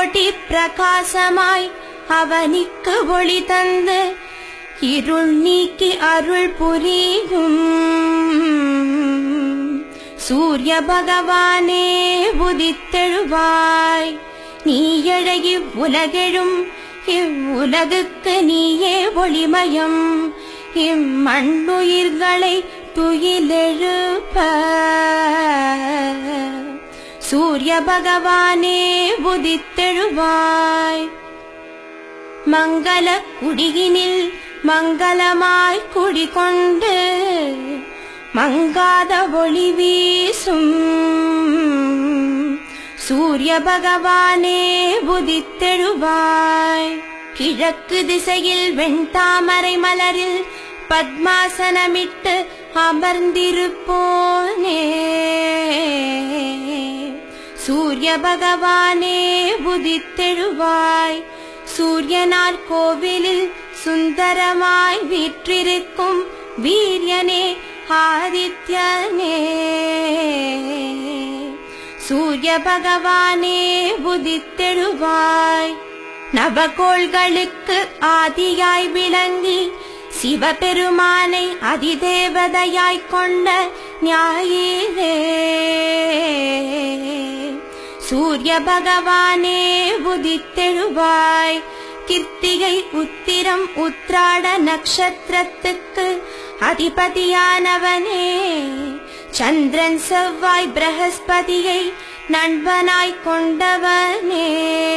கோடி பிரகாசமாய் அவனிக்கு ஒளி தந்து இருள் நீக்கி அருள் புரியும் சூரிய பகவானே உதித்தெழுவாய் நீ எழகி உலகெழும் இவ்வுலகுக்கு நீயே ஒளிமயம் இம்மண்ணுயிர்களை துயிலெழுப்ப சூரிய பகவானே உதித்தெழுவாய் மங்கள குடியினில் மங்களமாய் குடிகொண்டு மங்காத ஒளி வீசும் சூரிய பகவானே உதித்தெழுவாய் கிழக்கு திசையில் வெண்தாமரை மலரில் பத்மாசனமிட்டு அமர்ந்திருப்போனே சூரிய பகவானே உதித்தெழுவாய் சூரியனார் கோவிலில் சுந்தரமாய் வீற்றிருக்கும் வீரியனே ஆதித்யனே சூரிய பகவானே உதித்தெழுவாய் நவகோள்களுக்கு ஆதியாய் விளங்கி சிவபெருமானை அதிதேவதையாய்க் கொண்ட ஞாயிறே சூரிய பகவானே உதித்தெழுவாய் கிருத்திகை உத்திரம் உத்ராட நட்சத்திரத்துக்கு அதிபதியானவனே சந்திரன் செவ்வாய் பிரகஸ்பதியை நண்பனாய் கொண்டவனே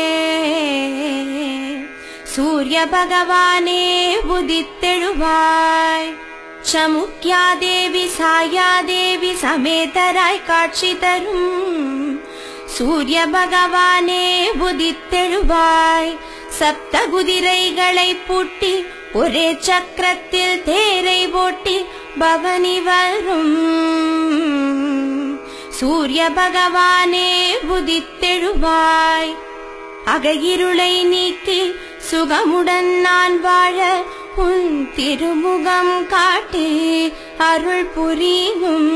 சூரிய பகவானே உதித்தெழுவாய் சமுக்கியாதேவி சாயாதேவி சமேதராய் காட்சி தரும் சூரிய பகவானே உதித்தெழுவாய் சப்த குதிரைகளை பூட்டி ஒரே சக்கரத்தில் தேரை ஓட்டி பவனி வரும் சூரிய பகவானே உதித்தெழுவாய் அகையிருளை நீக்கி சுகமுடன் நான் வாழ உன் திருமுகம் காட்டி அருள் புரியும்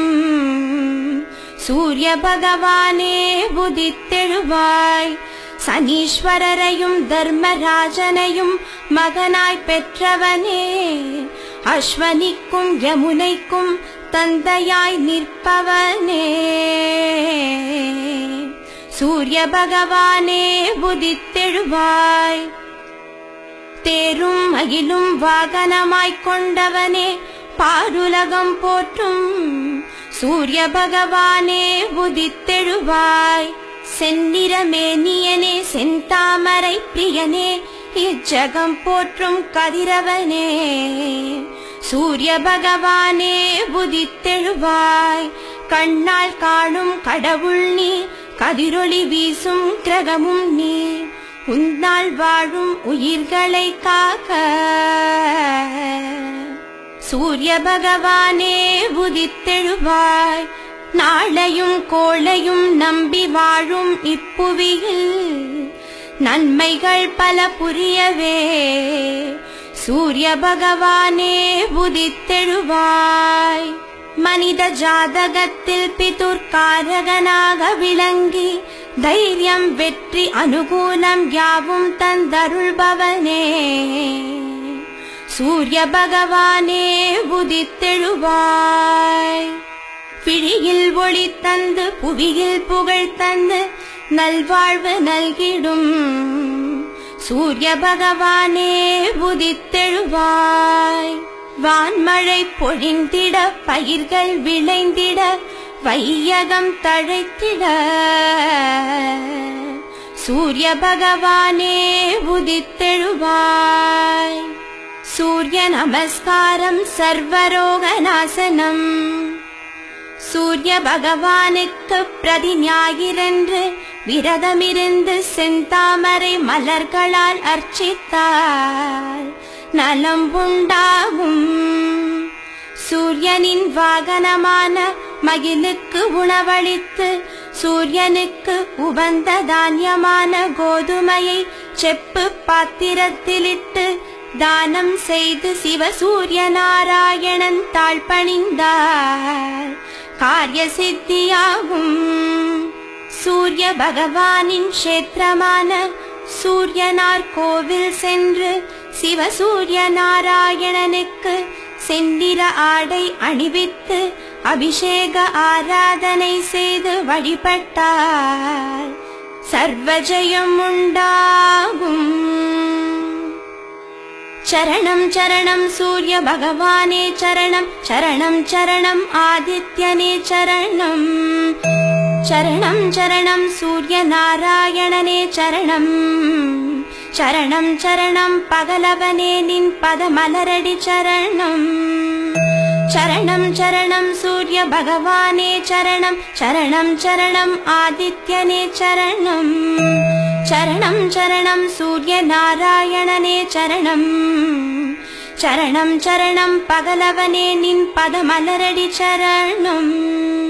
சூரிய பகவானே உதித்தெழுவாய் சனீஸ்வரரையும் தர்மராஜனையும் மகனாய் பெற்றவனே அஸ்வனிக்கும் யமுனைக்கும் தந்தையாய் நிற்பவனே சூரிய பகவானே உதித்தெழுவாய் தேரும் மகிழும் வாகனமாய்க் கொண்டவனே பாருலகம் போற்றும் சூரிய பகவானே உதித்தெழுவாய் செந்நிறமேனியனே செந்தாமரை பிரியனே இச்சகம் போற்றும் கதிரவனே சூரிய பகவானே உதித்தெழுவாய் கண்ணால் காணும் கடவுள் நீ கதிரொளி வீசும் கிரகமும் நீ உன்னால் வாழும் உயிர்களை காக்க சூரிய பகவானே உதித்தெழுவாய் நாளையும் கோளையும் நம்பி வாழும் இப்புவியில் நன்மைகள் பல புரியவே சூரிய பகவானே உதித்தெழுவாய் மனித ஜாதகத்தில் பிதுர்காரகனாக விளங்கி தைரியம் வெற்றி அனுகூலம் யாவும் தந்தருள்பவனே சூரிய பகவானே உதித்தெழுவாய் பிழியில் ஒளி தந்து புவியில் புகழ் தந்து நல்வாழ்வு நல்கிடும் சூரிய பகவானே உதித்தெழுவாய் வான்மழை பொழிந்திட பயிர்கள் விளைந்திட வையகம் தழைத்திட சூரிய பகவானே உதித்தெழுவாய் சூரிய நமஸ்காரம் சர்வரோக நாசனம் சூரிய பகவானுக்கு பிரதி ஞாயிறன்று விரதமிருந்து செந்தாமரை மலர்களால் அர்ச்சித்தார் நலம் உண்டாகும் சூரியனின் வாகனமான மகிழுக்கு உணவளித்து சூரியனுக்கு உகந்த தானியமான கோதுமையை செப்பு பாத்திரத்திலிட்டு தானம் செய்து சிவசூரிய நாராயணன் தாழ் பணிந்தார் காரிய சித்தியாகும் சூரிய பகவானின் க்ஷேத்திரமான சூரியனார் கோவில் சென்று சிவசூரிய நாராயணனுக்கு செந்திர ஆடை அணிவித்து அபிஷேக ஆராதனை செய்து வழிபட்டார் சர்வஜயம் உண்டாகும் சரணம் சரணம் சூரிய பகவானே சரணம் சரணம் சரணம் ஆதித்யனே சரணம் சரணம் சரணம் சூரிய நாராயணனே சரணம் சரணம் சரணம் பகலவனே நின் பதமலரடி சரணம் சரணம் சரணம் சூரிய பகவானே சரணம் சரணம் சரணம் ஆதித்யனே சரணம் சரணம் சரணம் சூரிய நாராயணனே சரணம் சரணம் சரணம் பகலவனே நின் பதமலரடி சரணம்